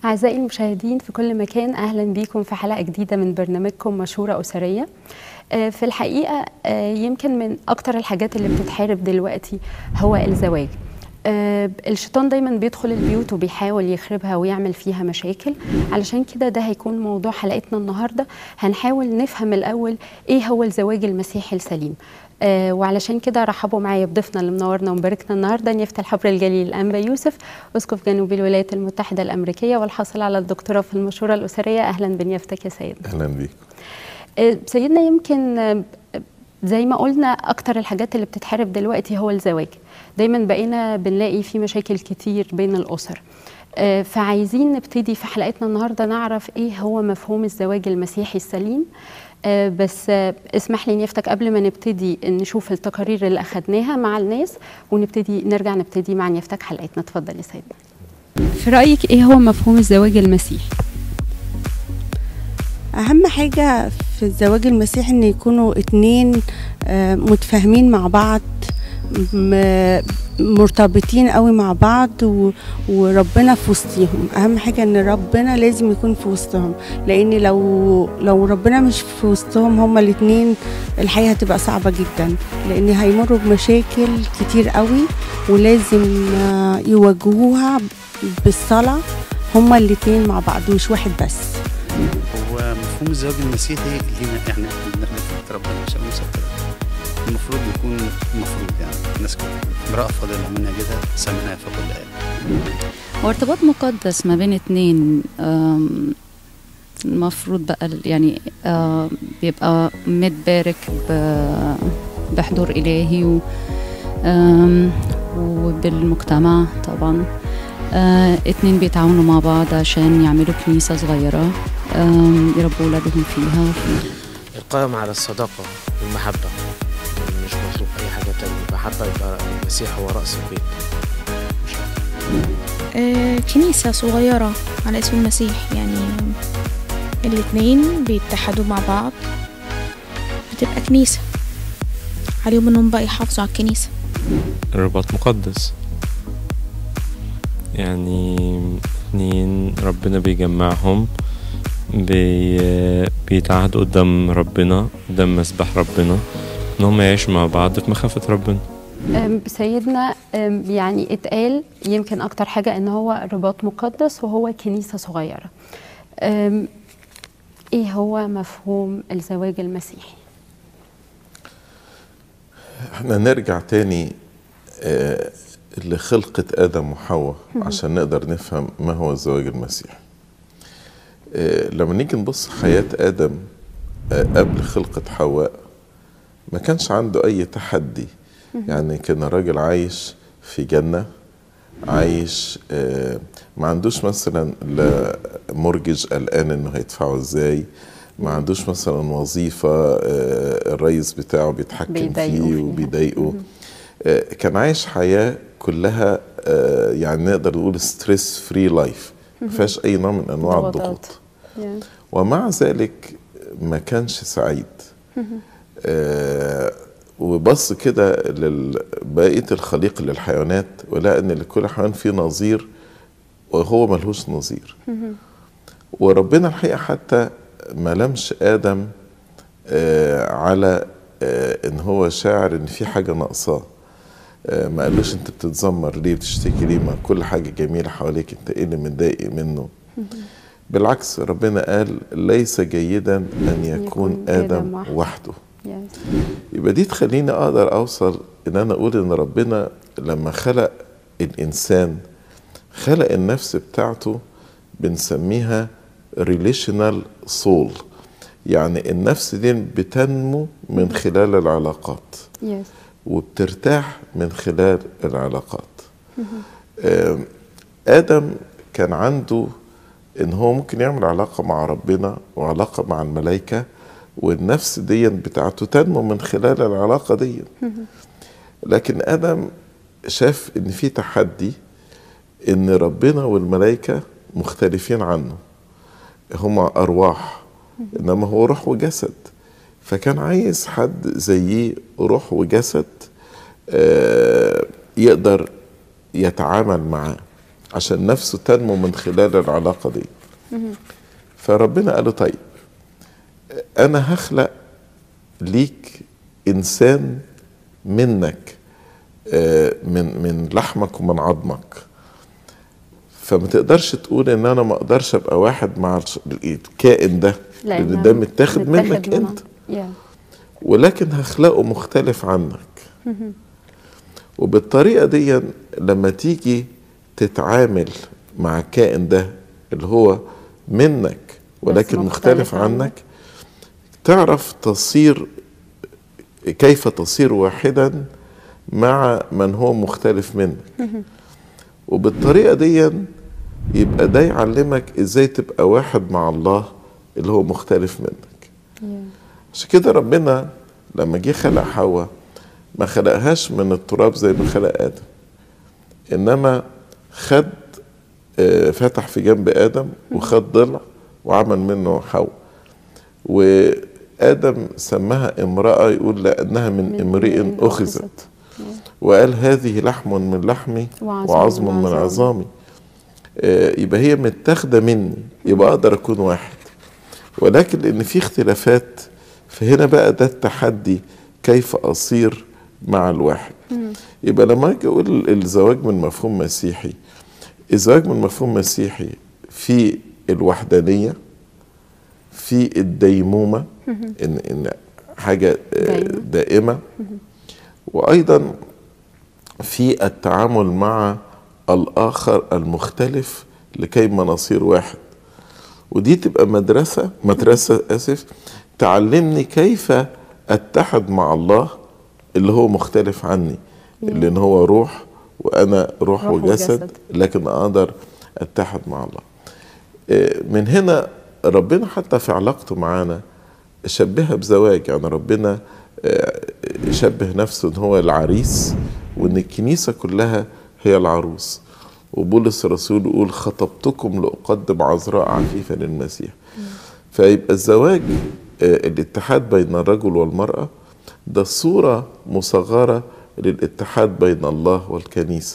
أعزائي المشاهدين في كل مكان أهلا بيكم في حلقة جديدة من برنامجكم مشورة أسرية آه، في الحقيقة آه، يمكن من أكتر الحاجات اللي بتتحارب دلوقتي هو الزواج آه، الشيطان دايما بيدخل البيوت وبيحاول يخربها ويعمل فيها مشاكل علشان كده ده هيكون موضوع حلقتنا النهارده هنحاول نفهم الاول ايه هو الزواج المسيحي السليم آه وعلشان كده رحبوا معايا بضيفنا اللي منورنا ومباركنا النهارده نيافة الحبر الجليل الانبا يوسف اسقف جنوب الولايات المتحده الامريكيه والحاصل على الدكتوراه في المشوره الاسريه اهلا بنيافتك يا سيد اهلا بيك آه سيدنا يمكن آه زي ما قلنا اكتر الحاجات اللي بتتحارب دلوقتي هو الزواج دايما بقينا بنلاقي في مشاكل كتير بين الاسر آه فعايزين نبتدي في حلقتنا النهارده نعرف ايه هو مفهوم الزواج المسيحي السليم آه بس آه اسمح لي نيفتك قبل ما نبتدي نشوف التقارير اللي اخدناها مع الناس ونبتدي نرجع نبتدي مع نيفتك حلقتنا اتفضل يا سيدنا في رايك ايه هو مفهوم الزواج المسيحي اهم حاجة في الزواج المسيحي ان يكونوا اتنين آه، متفاهمين مع بعض م- مرتبطين قوي مع بعض و- وربنا في وسطيهم اهم حاجة ان ربنا لازم يكون في وسطهم لان لو لو ربنا مش في وسطهم هما الاتنين الحياة هتبقى صعبة جدا لان هيمروا بمشاكل كتير قوي ولازم آه، يواجهوها بالصلاة هما الاتنين مع بعض مش واحد بس هو مفهوم الزواج المسيحي لينا احنا احنا في ربنا عشان مسافر المفروض يكون المفروض يعني الناس كلها امرأة فاضلة منها كده سمعها فكل آية هو ارتباط مقدس ما بين اتنين آم، المفروض بقى ال- يعني آه، بيبقى متبارك ب- بحضور إلهي و آم، وبالمجتمع طبعا آه، اتنين بيتعاونوا مع بعض عشان يعملوا كنيسة صغيرة آم، يربوا ولادهم فيها القائم على الصداقة والمحبة مش مطلوب أي حاجة تانية المحبة يبقى المسيح هو رأس البيت مش أكتر. آه، كنيسة صغيرة على اسم المسيح يعني الاتنين بيتحدوا مع بعض بتبقى كنيسة عليهم انهم بقى يحافظوا على الكنيسة الرباط مقدس يعني اتنين ربنا بيجمعهم بي بيتعهدوا قدام ربنا قدام مسبح ربنا ان هم يعيشوا مع بعض في مخافة ربنا أم، سيدنا أم، يعني اتقال يمكن اكتر حاجه ان هو رباط مقدس وهو كنيسه صغيره أم، ايه هو مفهوم الزواج المسيحي احنا نرجع تاني آه، لخلقة آدم وحواء عشان نقدر نفهم ما هو الزواج المسيحي آه، لما نيجي نبص حياة آدم آه، قبل خلقة حواء ما كانش عنده أي تحدي يعني كان راجل عايش في جنة عايش آه، ما عندوش مثلا لا مورجج قلقان انه هيدفعه ازاي ما عندوش مثلا وظيفة آه، الرئيس بتاعه بيتحكم بيضايقه فيه فيها. وبيضايقه آه، كان عايش حياة كلها آه، يعني نقدر نقول ستريس فري لايف ما فيهاش أي نوع من أنواع ضغوطات. الضغوط يعني ومع ذلك ما كانش سعيد آه وبص كده لبقية الخليقة للحيوانات ولقى ان لكل حيوان فيه نظير وهو ملهوش نظير وربنا الحقيقة حتى ما لمش آدم آه على آه ان هو شاعر ان في حاجة ناقصاه آه ما قالوش انت بتتذمر ليه بتشتكي ليه ما كل حاجة جميلة حواليك انت ايه اللي متضايق منه بالعكس ربنا قال ليس جيدا ان يكون يكون آدم ادم وحده. وحده يعني يبقى دي تخليني اقدر اوصل ان انا اقول ان ربنا لما خلق الانسان خلق النفس بتاعته بنسميها ريليشنال سول يعني النفس دي بتنمو من خلال العلاقات يس وبترتاح من خلال العلاقات آم، آدم كان عنده إن هو ممكن يعمل علاقة مع ربنا وعلاقة مع الملائكة والنفس دي بتاعته تنمو من خلال العلاقة دي لكن آدم شاف إن في تحدي إن ربنا والملائكة مختلفين عنه هما أرواح إنما هو روح وجسد فكان عايز حد زيه روح وجسد آه، يقدر يتعامل معاه عشان نفسه تنمو من خلال العلاقة دي فربنا قال له طيب أنا هخلق ليك إنسان منك آه، من من لحمك ومن عظمك فما تقدرش تقول ان انا ما اقدرش ابقى واحد مع الش- الكائن ده لان ده متاخد منك من- انت يا. ولكن هخلقه مختلف عنك وبالطريقة دي لما تيجي تتعامل مع الكائن ده اللي هو منك ولكن مختلف مختلف عنك. عنك تعرف تصير كيف تصير واحدا مع من هو مختلف منك وبالطريقة دي يبقى ده يعلمك ازاي تبقى واحد مع الله اللي هو مختلف منك يا. عشان كده ربنا لما جه خلق حواء ما خلقهاش من التراب زي ما خلق ادم انما خد آه، فتح في جنب ادم وخد ضلع وعمل منه حواء وادم سماها امراه يقول لانها من امرئ اخذت وقال هذه لحم من لحمي وعظم وعظم من من عظامي. عظامي آه، يبقى هي متاخده مني يبقى اقدر اكون واحد ولكن لان في اختلافات فهنا بقى ده التحدي كيف اصير مع الواحد يبقى لما اجي اقول الزواج من مفهوم مسيحي الزواج من مفهوم مسيحي في الوحدانيه في الديمومه ان ان حاجه آه، دايمة. دائمه وايضا في التعامل مع الاخر المختلف لكي ما نصير واحد ودي تبقى مدرسه مدرسه اسف تعلمني كيف اتحد مع الله اللي هو مختلف عني لان هو روح وانا روح, روح وجسد, وجسد. لكن اقدر اتحد مع الله آه، من هنا ربنا حتى في علاقته معانا شبهها بزواج يعني ربنا آه، شبه نفسه ان هو العريس وان الكنيسه كلها هي العروس وبولس الرسول يقول خطبتكم لاقدم عذراء عفيفه للمسيح فيبقى الزواج آه، الاتحاد بين الرجل والمراه ده صوره مصغره للاتحاد بين الله والكنيسه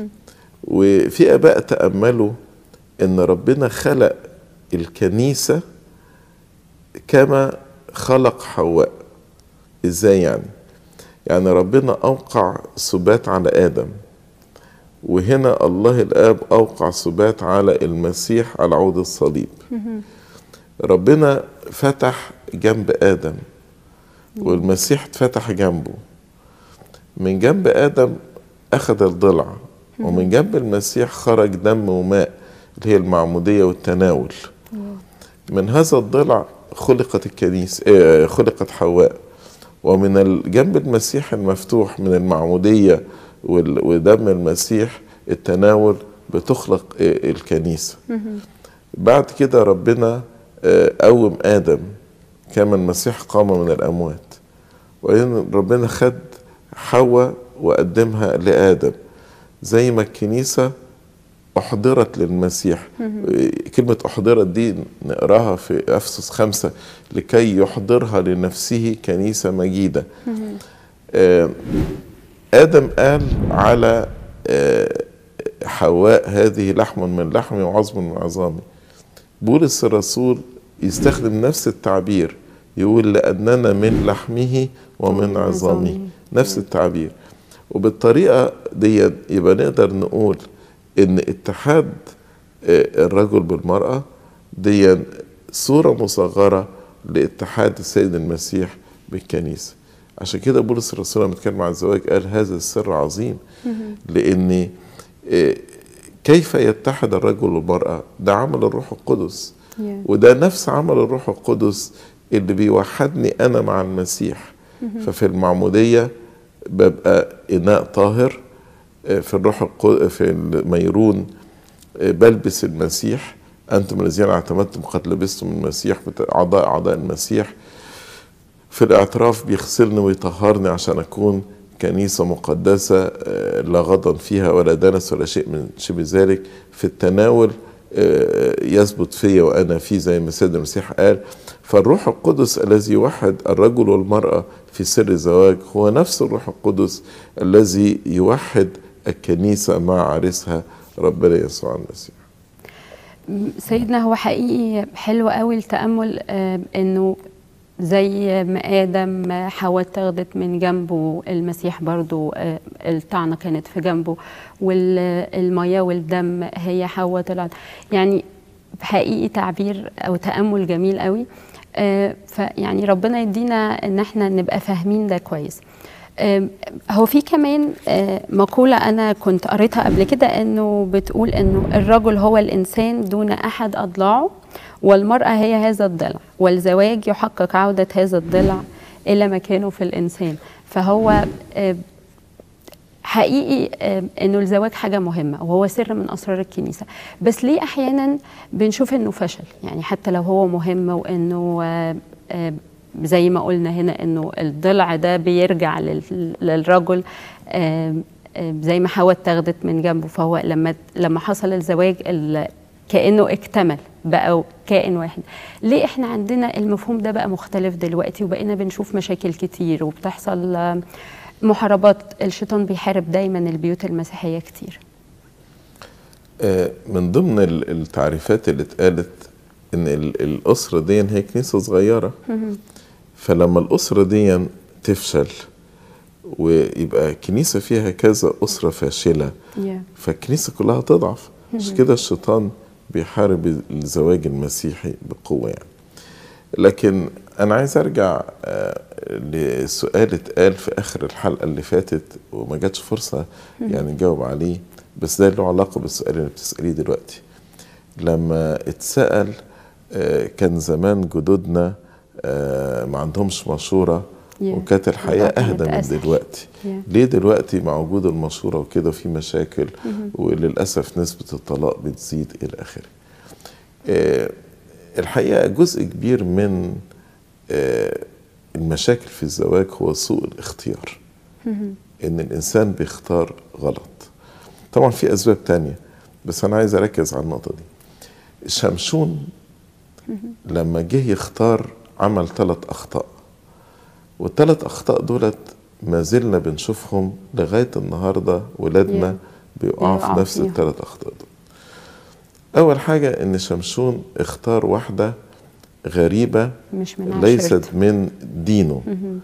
وفي اباء تاملوا ان ربنا خلق الكنيسه كما خلق حواء ازاي يعني يعني ربنا اوقع سبات على ادم وهنا الله الاب اوقع سبات على المسيح على عود الصليب ربنا فتح جنب ادم والمسيح اتفتح جنبه من جنب ادم اخذ الضلع ومن جنب المسيح خرج دم وماء اللي هي المعموديه والتناول من هذا الضلع خلقت الكنيسه آه، خلقت حواء ومن الجنب المسيح المفتوح من المعموديه وال- ودم المسيح التناول بتخلق آه، الكنيسه بعد كده ربنا آه، قوم ادم كما المسيح قام من الاموات وبعدين ربنا خد حواء وقدمها لادم زي ما الكنيسه احضرت للمسيح كلمه احضرت دي نقراها في افسس خمسة لكي يحضرها لنفسه كنيسه مجيده آه، ادم قال على آه، حواء هذه لحم من لحمي وعظم من عظامي بولس الرسول يستخدم نفس التعبير يقول لأننا من لحمه ومن عظامه نفس التعبير وبالطريقة دي يبقى نقدر نقول إن اتحاد آه، الرجل بالمرأة دي صورة مصغرة لاتحاد السيد المسيح بالكنيسة عشان كده بولس الرسول لما اتكلم عن الزواج قال هذا السر عظيم لأن آه، كيف يتحد الرجل والمرأة ده عمل الروح القدس يا. وده نفس عمل الروح القدس اللي بيوحدني انا مع المسيح ففي المعموديه ببقى اناء طاهر آه، في الروح القدس في الميرون آه، بلبس المسيح انتم الذين اعتمدتم قد لبستم المسيح بت- اعضاء اعضاء المسيح في الاعتراف بيغسلني ويطهرني عشان اكون كنيسة مقدسة آه، لا غضن فيها ولا دنس ولا شيء من شبه ذلك في التناول آه، يثبت فيا وأنا فيه زي ما سيد المسيح قال فالروح القدس الذي يوحد الرجل والمرأة في سر الزواج هو نفس الروح القدس الذي يوحد الكنيسة مع عريسها ربنا يسوع المسيح سيدنا هو حقيقي حلو قوي التأمل آه، انه زي ما آدم حواء اتاخدت من جنبه المسيح برضو آه، الطعنة كانت في جنبه والمياه والدم هي حواء طلعت يعني حقيقي تعبير أو تأمل جميل قوي آه، فيعني ربنا يدينا ان احنا نبقى فاهمين ده كويس آم، هو في كمان آه، مقولة أنا كنت قريتها قبل كده إنه بتقول إنه الرجل هو الإنسان دون أحد أضلاعه والمرأة هي هذا الضلع والزواج يحقق عودة هذا الضلع إلى مكانه في الإنسان فهو آه، حقيقي آه، انه الزواج حاجه مهمه وهو سر من اسرار الكنيسه بس ليه احيانا بنشوف انه فشل يعني حتى لو هو مهم وانه آه، آه، زي ما قلنا هنا انه الضلع ده بيرجع لل- للرجل آم، آم، زي ما حواء اتاخدت من جنبه فهو لما لما حصل الزواج ال- كانه اكتمل بقى كائن واحد ليه احنا عندنا المفهوم ده بقى مختلف دلوقتي وبقينا بنشوف مشاكل كتير وبتحصل آم، محاربات الشيطان بيحارب دايما البيوت المسيحيه كتير آه، من ضمن ال- التعريفات اللي اتقالت ان ال- الاسره دي هي كنيسه صغيره فلما الاسره دي تفشل ويبقى كنيسه فيها كذا اسره فاشله yeah. فالكنيسه كلها تضعف مش كده الشيطان بيحارب الزواج المسيحي بقوه يعني لكن انا عايز ارجع آه، لسؤال اتقال في اخر الحلقه اللي فاتت وما جاتش فرصه يعني نجاوب عليه بس ده له علاقه بالسؤال اللي بتساليه دلوقتي لما اتسال آه، كان زمان جدودنا آه، ما عندهمش مشوره Yeah. وكانت الحياه دلوقتي اهدى من بقت أسهل. دلوقتي Yeah. ليه دلوقتي مع وجود المشوره وكده في مشاكل وللاسف نسبه الطلاق بتزيد الى اخره آه، الحقيقه جزء كبير من آه، المشاكل في الزواج هو سوء الاختيار ان الانسان بيختار غلط طبعا في اسباب تانية بس انا عايز اركز على النقطه دي شمشون لما جه يختار عمل ثلاث اخطاء والثلاث اخطاء دولت ما زلنا بنشوفهم لغايه النهارده ولادنا بيقعوا في بيقعوا نفس فيها. الثلاث اخطاء دول اول حاجه ان شمشون اختار واحده غريبه مش من ليست عشرته. من دينه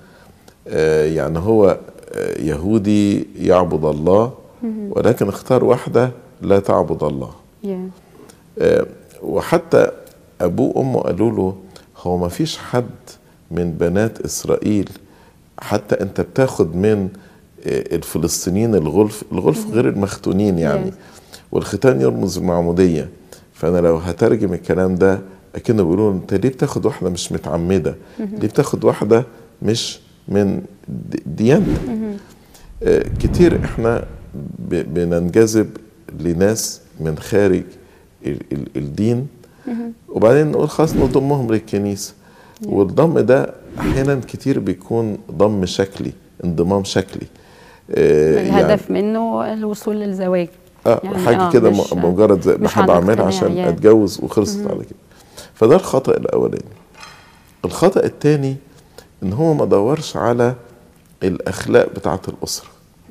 آه يعني هو آه يهودي يعبد الله ولكن اختار واحده لا تعبد الله yeah. آه، وحتى ابوه وامه قالوا له هو ما فيش حد من بنات اسرائيل حتى انت بتاخد من آه، الفلسطينيين الغلف الغلف غير المختونين يعني والختان يرمز المعموديه فانا لو هترجم الكلام ده اكنه بيقولوا انت ليه بتاخد واحده مش متعمده ليه بتاخد واحده مش من د- ديانتك آه، كتير احنا ب- بننجذب لناس من خارج ال- ال- الدين وبعدين نقول خلاص نضمهم للكنيسه والضم ده احيانا كتير بيكون ضم شكلي انضمام شكلي آه، الهدف منه الوصول للزواج آه يعني حاجه آه، كده مش- م- مجرد زي مش بحب عن اعملها اقتناع عشان يعني. اتجوز وخلصت على كده فده الخطا الاولاني الخطا الثاني ان هو ما دورش على الاخلاق بتاعه الاسره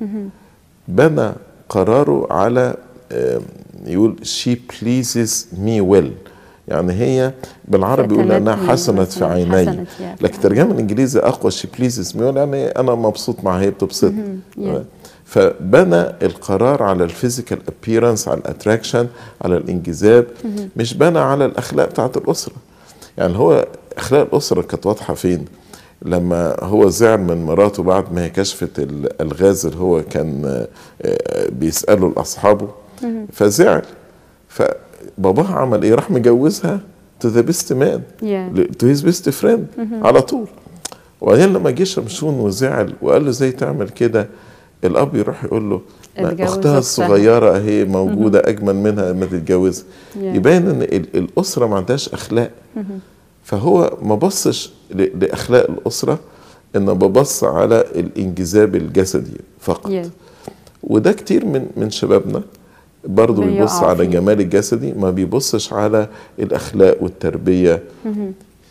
بنى قراره على آم، يقول she pleases me well يعني هي بالعربي يقول انها فتنتني حسنت في مثلاً، عيني حسنت يعني. لكن الترجمه الانجليزي اقوى she pleases me well يعني انا مبسوط معها هي بتبسطني yeah. فبنى القرار على الفيزيكال ابييرنس على الاتراكشن على الانجذاب مش بنى على الاخلاق بتاعت الاسره يعني هو اخلاق الاسره كانت واضحه فين لما هو زعل من مراته بعد ما هي كشفت الالغاز اللي هو كان آه، آه، بيساله لاصحابه فزعل فباباها عمل ايه راح مجوزها تو ذا بيست مان Yeah. تو هيز بيست فريند على طول وبعدين لما جه شمشون وزعل وقال له ازاي تعمل كده الاب يروح يقول له ما اتجوز اختها أختها. الصغيره اهي موجوده اجمل منها ما تتجوزها Yeah. يبين ان ال- الاسره ما عندهاش اخلاق فهو ما بصش ل- لاخلاق الاسره انه ببص على الانجذاب الجسدي فقط Yeah. وده كتير من من شبابنا برضه بيقع بيبص على فيه. جمال الجسدي ما بيبصش على الاخلاق والتربيه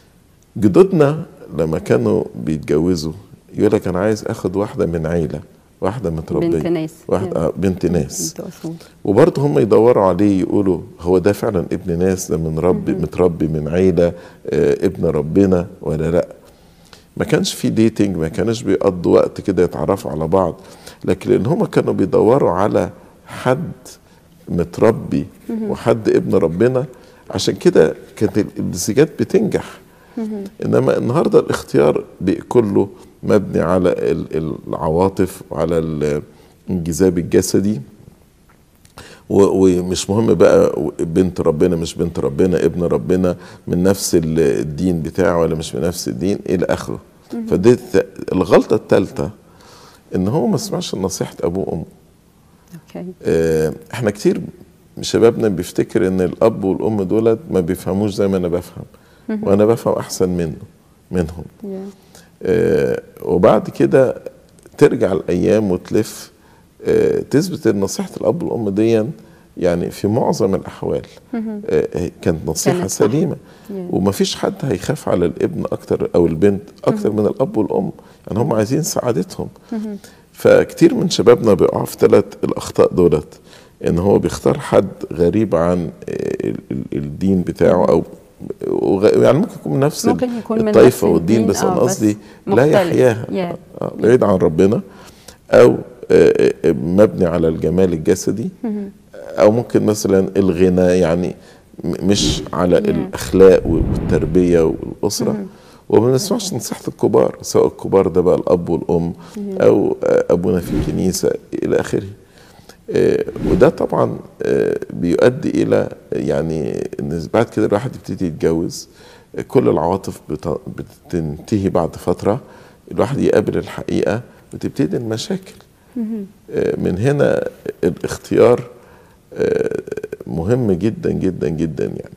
جدودنا لما كانوا بيتجوزوا يقول لك انا عايز اخد واحده من عيله واحده متربيه بنت ناس واحده آه، بنت ناس بنت أصول. وبرضه هم يدوروا عليه يقولوا هو ده فعلا ابن ناس ده من رب متربي من عيله آه، ابن ربنا ولا لا ما كانش في ديتنج ما كانش بيقضوا وقت كده يتعرفوا على بعض لكن لان هم كانوا بيدوروا على حد متربي وحد ابن ربنا عشان كده كانت الزيجات بتنجح انما النهارده الاختيار بقى كله مبني على ال- العواطف وعلى الانجذاب الجسدي و- ومش مهم بقى بنت ربنا مش بنت ربنا ابن ربنا من نفس ال- الدين بتاعه ولا مش من نفس الدين الى اخره فدي الت- الغلطه الثالثه ان هو ما سمعش نصيحه ابوه وامه اوكي آه، احنا كتير شبابنا بيفتكر ان الاب والام دولت ما بيفهموش زي ما انا بفهم وانا بفهم احسن منه منهم يا. آه، وبعد كده ترجع الايام وتلف آه، تثبت ان نصيحه الاب والام دي يعني في معظم الاحوال آه، كانت نصيحه كانت صح. سليمه يا. ومفيش حد هيخاف على الابن اكتر او البنت اكتر من الاب والام يعني هم عايزين سعادتهم فكتير من شبابنا بيقعوا في ثلاث الاخطاء دولت ان هو بيختار حد غريب عن ال- ال- الدين بتاعه او وغ- يعني ممكن يكون من نفس ممكن يكون من الطائفه نفس والدين الدين، بس انا آه، بس قصدي لا مختلف. يحياها يا. آه، بعيد عن ربنا او آه، آه، مبني على الجمال الجسدي او ممكن مثلا الغنى يعني م- مش على الاخلاق والتربيه والاسره وما بنسمعش نصيحه الكبار سواء الكبار ده بقى الاب والام او آه، ابونا في الكنيسه الى اخره آه، وده طبعا آه، بيؤدي الى يعني ان بعد كده الواحد يبتدي يتجوز آه، كل العواطف بت- بتنتهي بعد فتره الواحد يقابل الحقيقه وتبتدي المشاكل آه، من هنا الاختيار آه، مهم جدا جدا جدا يعني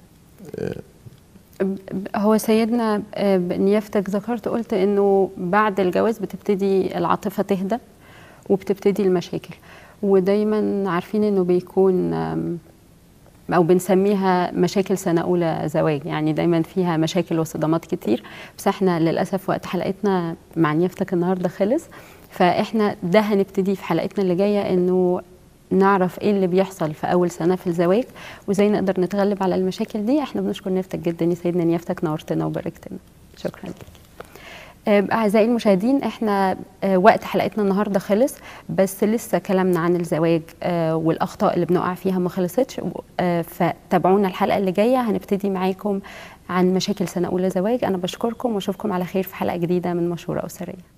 هو سيدنا آه، نيافتك ذكرت قلت انه بعد الجواز بتبتدي العاطفه تهدى وبتبتدي المشاكل ودايما عارفين انه بيكون آم، او بنسميها مشاكل سنه اولى زواج يعني دايما فيها مشاكل وصدمات كتير بس احنا للاسف وقت حلقتنا مع نيافتك النهارده خلص فاحنا ده هنبتدي في حلقتنا اللي جايه انه نعرف ايه اللي بيحصل في اول سنه في الزواج وازاي نقدر نتغلب على المشاكل دي احنا بنشكر نيافتك جدا يا سيدنا نيافتك نورتنا وباركتنا شكرا لك آه، أعزائي المشاهدين احنا آه، وقت حلقتنا النهارده خلص بس لسه كلامنا عن الزواج آه، والأخطاء اللي بنقع فيها ما خلصتش آه، فتابعونا الحلقة اللي جاية هنبتدي معاكم عن مشاكل سنة أولى زواج أنا بشكركم وأشوفكم على خير في حلقة جديدة من مشورة أسرية